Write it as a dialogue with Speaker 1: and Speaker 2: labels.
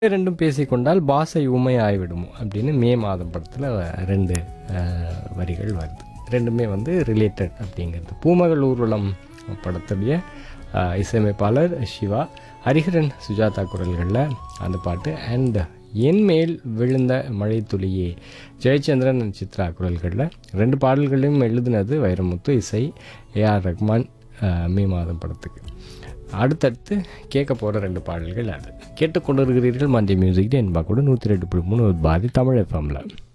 Speaker 1: ரெண்டும் பேசிக்கொண்டால் பாசை ஊமையாகிவிடுமோ அப்படின்னு மே மாதம் படத்தில் ரெண்டு அஹ், வரிகள் வருது ரெண்டுமே வந்து ரிலேட்டட் அப்படிங்கிறது பூமகள் ஊர்வலம் படத்துடைய அஹ், இசையமைப்பாளர் சிவா ஹரிஹரன் சுஜாதா குரல்களில் அந்த பாட்டு அண்ட் என் மேல் விழுந்த மழை துளியே ஜெயச்சந்திரன் and சித்ரா குரல்களில் ரெண்டு பாடல்களையும் எழுதினது வைரமுத்து இசை ஏஆர் ரஹ்மான் அஹ், மே மாதம் படத்துக்கு அடுத்தடுத்து கேட்க போகிற ரெண்டு பாடல்கள் அது கேட்டுக்கொண்டிருக்கிறீர்கள் மந்திய மியூசிக் என்பா கூட நூற்றி ரெண்டு புள்ளி மூணு பாதி தமிழ் எஃப்எம்ல